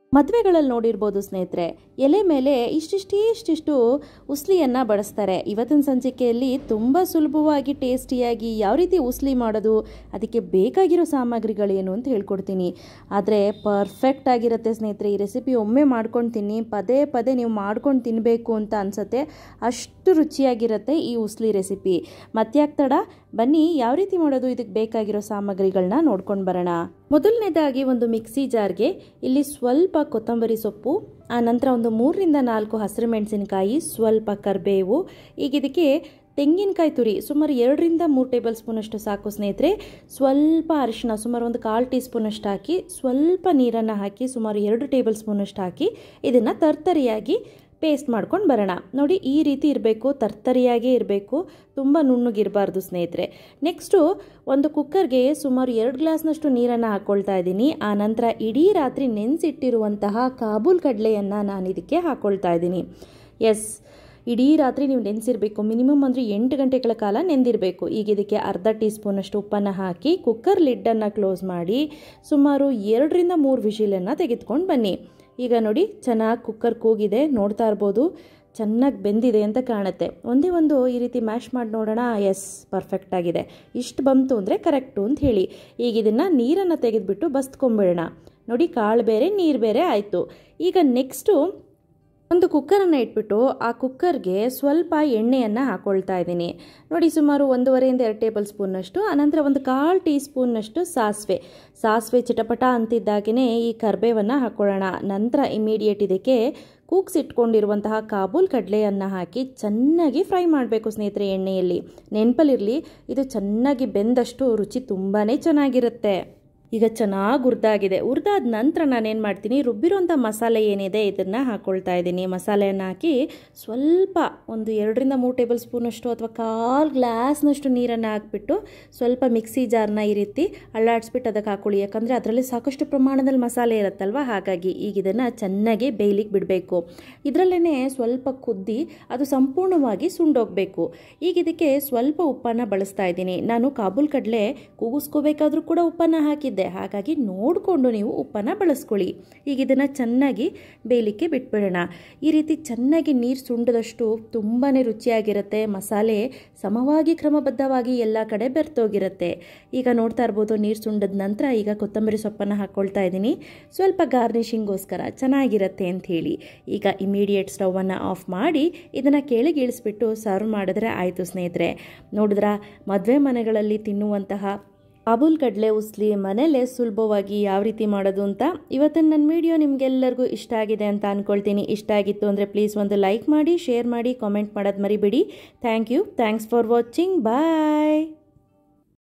ಮದುವೆಗಳಲ್ಲಿ ನೋಡಿರ್ಬೋದು ಸ್ನೇಹಿತರೆ ಎಲೆ ಮೇಲೆ ಇಷ್ಟಿಷ್ಟೇ ಇಷ್ಟಿಷ್ಟು ಉಸ್ಲಿಯನ್ನು ಬಳಸ್ತಾರೆ ಇವತ್ತಿನ ಸಂಚಿಕೆಯಲ್ಲಿ ತುಂಬ ಸುಲಭವಾಗಿ ಟೇಸ್ಟಿಯಾಗಿ ಯಾವ ರೀತಿ ಉಸ್ಲಿ ಮಾಡೋದು ಅದಕ್ಕೆ ಬೇಕಾಗಿರೋ ಸಾಮಗ್ರಿಗಳೇನು ಅಂತ ಹೇಳ್ಕೊಡ್ತೀನಿ ಆದರೆ ಪರ್ಫೆಕ್ಟ್ ಆಗಿರುತ್ತೆ ಸ್ನೇಹಿತರೆ ಈ ರೆಸಿಪಿ ಒಮ್ಮೆ ಮಾಡ್ಕೊಂಡು ತಿನ್ನಿ ಪದೇ ಪದೇ ನೀವು ಮಾಡ್ಕೊಂಡು ತಿನ್ನಬೇಕು ಅಂತ ಅನಿಸುತ್ತೆ ಅಷ್ಟು ರುಚಿಯಾಗಿರುತ್ತೆ ಈ ಉಸ್ಲಿ ರೆಸಿಪಿ ಮತ್ತ್ಯಾಕೆ ತಡ ಬನ್ನಿ ಯಾವ ರೀತಿ ಮಾಡೋದು ಇದಕ್ಕೆ ಬೇಕಾಗಿರೋ ಸಾಮಗ್ರಿಗಳನ್ನ ನೋಡ್ಕೊಂಡು ಬರೋಣ ಮೊದಲನೇದಾಗಿ ಒಂದು ಮಿಕ್ಸಿ ಜಾರ್ಗೆ ಇಲ್ಲಿ ಸ್ವಲ್ಪ ಕೊತ್ತಂಬರಿ ಸೊಪ್ಪು ಆ ನಂತರ ಒಂದು ಮೂರರಿಂದ ನಾಲ್ಕು ಹಸಿರು ಮೆಣಸಿನಕಾಯಿ ಸ್ವಲ್ಪ ಕರಿಬೇವು ಈಗ ಇದಕ್ಕೆ ತೆಂಗಿನಕಾಯಿ ತುರಿ ಸುಮಾರು ಎರಡರಿಂದ ಮೂರು ಟೇಬಲ್ ಸ್ಪೂನಷ್ಟು ಸಾಕು ಸ್ನೇಹಿತರೆ ಸ್ವಲ್ಪ ಅರಿಶಿನ ಸುಮಾರು ಒಂದು ಕಾಲು ಟೀ ಸ್ಪೂನಷ್ಟು ಹಾಕಿ ಸ್ವಲ್ಪ ನೀರನ್ನು ಹಾಕಿ ಸುಮಾರು ಎರಡು ಟೇಬಲ್ ಸ್ಪೂನಷ್ಟು ಹಾಕಿ ಇದನ್ನು ತರ್ತರಿಯಾಗಿ ಪೇಸ್ಟ್ ಮಾಡ್ಕೊಂಡು ಬರೋಣ ನೋಡಿ ಈ ರೀತಿ ಇರಬೇಕು ತರ್ತರಿಯಾಗೇ ಇರಬೇಕು ತುಂಬ ನುಣ್ಣಗಿರಬಾರ್ದು ಸ್ನೇಹಿತರೆ ನೆಕ್ಸ್ಟು ಒಂದು ಕುಕ್ಕರ್ಗೆ ಸುಮಾರು ಎರಡು ಗ್ಲಾಸ್ನಷ್ಟು ನೀರನ್ನು ಹಾಕ್ಕೊಳ್ತಾ ಇದ್ದೀನಿ ಆ ನಂತರ ಇಡೀ ರಾತ್ರಿ ನೆನೆಸಿಟ್ಟಿರುವಂತಹ ಕಾಬೂಲ್ ಕಡಲೆಯನ್ನು ನಾನು ಇದಕ್ಕೆ ಹಾಕ್ಕೊಳ್ತಾ ಇದ್ದೀನಿ ಎಸ್ ಇಡೀ ರಾತ್ರಿ ನೀವು ನೆನೆಸಿರಬೇಕು ಮಿನಿಮಮ್ ಅಂದರೆ ಎಂಟು ಗಂಟೆಗಳ ಕಾಲ ನೆಂದಿರಬೇಕು ಈಗ ಇದಕ್ಕೆ ಅರ್ಧ ಟೀ ಸ್ಪೂನಷ್ಟು ಉಪ್ಪನ್ನು ಹಾಕಿ ಕುಕ್ಕರ್ ಲಿಡ್ಡನ್ನು ಕ್ಲೋಸ್ ಮಾಡಿ ಸುಮಾರು ಎರಡರಿಂದ ಮೂರು ವಿಷಿಲನ್ನು ತೆಗೆದುಕೊಂಡು ಬನ್ನಿ ಈಗ ನೋಡಿ ಚೆನ್ನಾಗಿ ಕುಕ್ಕರ್ ಕೂಗಿದೆ ನೋಡ್ತಾ ಇರ್ಬೋದು ಚೆನ್ನಾಗಿ ಬೆಂದಿದೆ ಅಂತ ಕಾಣುತ್ತೆ ಒಂದೇ ಒಂದು ಈ ರೀತಿ ಮ್ಯಾಶ್ ಮಾಡಿ ನೋಡೋಣ ಎಸ್ ಪರ್ಫೆಕ್ಟ್ ಆಗಿದೆ ಇಷ್ಟು ಬಂತು ಅಂದರೆ ಕರೆಕ್ಟು ಅಂತ ಹೇಳಿ ಈಗ ಇದನ್ನು ನೀರನ್ನು ತೆಗೆದುಬಿಟ್ಟು ಬಸ್ತ್ಕೊಂಬಿಡೋಣ ನೋಡಿ ಕಾಳು ಬೇರೆ ನೀರು ಬೇರೆ ಆಯಿತು ಈಗ ನೆಕ್ಸ್ಟು ಒಂದು ಕುಕ್ಕರನ್ನು ಇಟ್ಬಿಟ್ಟು ಆ ಕುಕ್ಕರ್ಗೆ ಸ್ವಲ್ಪ ಎಣ್ಣೆಯನ್ನು ಹಾಕ್ಕೊಳ್ತಾ ಇದ್ದೀನಿ ನೋಡಿ ಸುಮಾರು ಒಂದೂವರೆಯಿಂದ ಎರಡು ಟೇಬಲ್ ಸ್ಪೂನ್ನಷ್ಟು ಆನಂತರ ಒಂದು ಕಾಲು ಟೀ ಸ್ಪೂನ್ನಷ್ಟು ಸಾಸಿವೆ ಸಾಸಿವೆ ಚಿಟಪಟ ಅಂತಿದ್ದಾಗೇ ಈ ಕರ್ಬೇವನ್ನು ಹಾಕ್ಕೊಳ್ಳೋಣ ನಂತರ ಇಮಿಡಿಯೇಟ್ ಇದಕ್ಕೆ ಕೂಗ್ಸಿಟ್ಕೊಂಡಿರುವಂತಹ ಕಾಬೂಲ್ ಕಡಲೆಯನ್ನು ಹಾಕಿ ಚೆನ್ನಾಗಿ ಫ್ರೈ ಮಾಡಬೇಕು ಸ್ನೇಹಿತರೆ ಎಣ್ಣೆಯಲ್ಲಿ ನೆನಪಲ್ಲಿರಲಿ ಇದು ಚೆನ್ನಾಗಿ ಬೆಂದಷ್ಟು ರುಚಿ ತುಂಬಾ ಚೆನ್ನಾಗಿರುತ್ತೆ ಈಗ ಚೆನ್ನಾಗಿ ಹುರಿದಾಗಿದೆ ಹುರಿದಾದ ನಂತರ ನಾನೇನು ಮಾಡ್ತೀನಿ ರುಬ್ಬಿರೋಂಥ ಮಸಾಲೆ ಏನಿದೆ ಇದನ್ನು ಹಾಕ್ಕೊಳ್ತಾ ಇದ್ದೀನಿ ಮಸಾಲೆಯನ್ನು ಹಾಕಿ ಸ್ವಲ್ಪ ಒಂದು ಎರಡರಿಂದ ಮೂರು ಟೇಬಲ್ ಸ್ಪೂನಷ್ಟು ಅಥವಾ ಕಾಲು ಗ್ಲಾಸ್ನಷ್ಟು ನೀರನ್ನು ಹಾಕ್ಬಿಟ್ಟು ಸ್ವಲ್ಪ ಮಿಕ್ಸಿ ಜಾರ್ನ ಈ ರೀತಿ ಅಳ್ಳಾಡಿಸ್ಬಿಟ್ಟು ಅದಕ್ಕೆ ಹಾಕೊಳ್ಳಿ ಯಾಕಂದರೆ ಅದರಲ್ಲಿ ಸಾಕಷ್ಟು ಪ್ರಮಾಣದಲ್ಲಿ ಮಸಾಲೆ ಇರುತ್ತಲ್ವ ಹಾಗಾಗಿ ಈಗ ಇದನ್ನು ಚೆನ್ನಾಗಿ ಬೇಯ್ಲಿಕ್ಕೆ ಬಿಡಬೇಕು ಇದರಲ್ಲೇ ಸ್ವಲ್ಪ ಕುದ್ದಿ ಅದು ಸಂಪೂರ್ಣವಾಗಿ ಸುಂಡೋಗಬೇಕು ಈಗ ಇದಕ್ಕೆ ಸ್ವಲ್ಪ ಉಪ್ಪನ್ನು ಬಳಸ್ತಾ ಇದ್ದೀನಿ ನಾನು ಕಾಬೂಲ್ ಕಡಲೆ ಕೂಗಿಸ್ಕೋಬೇಕಾದ್ರೂ ಕೂಡ ಉಪ್ಪನ್ನು ಹಾಕಿದ್ದೆ ಹಾಗಾಗಿ ನೋಡಿಕೊಂಡು ನೀವು ಉಪ್ಪನ್ನು ಬಳಸ್ಕೊಳ್ಳಿ ಈಗ ಇದನ್ನು ಚೆನ್ನಾಗಿ ಬೇಯಲಿಕ್ಕೆ ಬಿಟ್ಬಿಡೋಣ ಈ ರೀತಿ ಚೆನ್ನಾಗಿ ನೀರು ಸುಂಡದಷ್ಟು ತುಂಬಾ ರುಚಿಯಾಗಿರುತ್ತೆ ಮಸಾಲೆ ಸಮವಾಗಿ ಕ್ರಮಬದ್ಧವಾಗಿ ಎಲ್ಲ ಕಡೆ ಬೆರ್ತೋಗಿರುತ್ತೆ ಈಗ ನೋಡ್ತಾ ಇರ್ಬೋದು ನೀರು ಸುಂಡದ ನಂತರ ಈಗ ಕೊತ್ತಂಬರಿ ಸೊಪ್ಪನ್ನು ಹಾಕ್ಕೊಳ್ತಾ ಇದ್ದೀನಿ ಸ್ವಲ್ಪ ಗಾರ್ನಿಷಿಂಗೋಸ್ಕರ ಚೆನ್ನಾಗಿರುತ್ತೆ ಅಂತ ಹೇಳಿ ಈಗ ಇಮಿಡಿಯೇಟ್ ಸ್ಟವನ್ನು ಆಫ್ ಮಾಡಿ ಇದನ್ನು ಕೆಳಗೆ ಇಳಿಸ್ಬಿಟ್ಟು ಸರ್ವ್ ಮಾಡಿದ್ರೆ ಆಯಿತು ಸ್ನೇಹಿತರೆ ನೋಡಿದ್ರ ಮದುವೆ ಮನೆಗಳಲ್ಲಿ ತಿನ್ನುವಂತಹ ಕಾಬೂಲ್ ಕಡಲೆ ಉಸ್ಲಿ ಮನೇಲೆ ಸುಲಭವಾಗಿ ಯಾವ ರೀತಿ ಮಾಡೋದು ಅಂತ ಇವತ್ತಿನ ನನ್ನ ವಿಡಿಯೋ ನಿಮಗೆಲ್ಲರಿಗೂ ಇಷ್ಟ ಆಗಿದೆ ಅಂತ ಅಂದ್ಕೊಳ್ತೀನಿ ಇಷ್ಟ ಆಗಿತ್ತು ಅಂದರೆ ಪ್ಲೀಸ್ ಒಂದು ಲೈಕ್ ಮಾಡಿ ಶೇರ್ ಮಾಡಿ ಕಾಮೆಂಟ್ ಮಾಡೋದು ಮರಿಬೇಡಿ thank you thanks for watching bye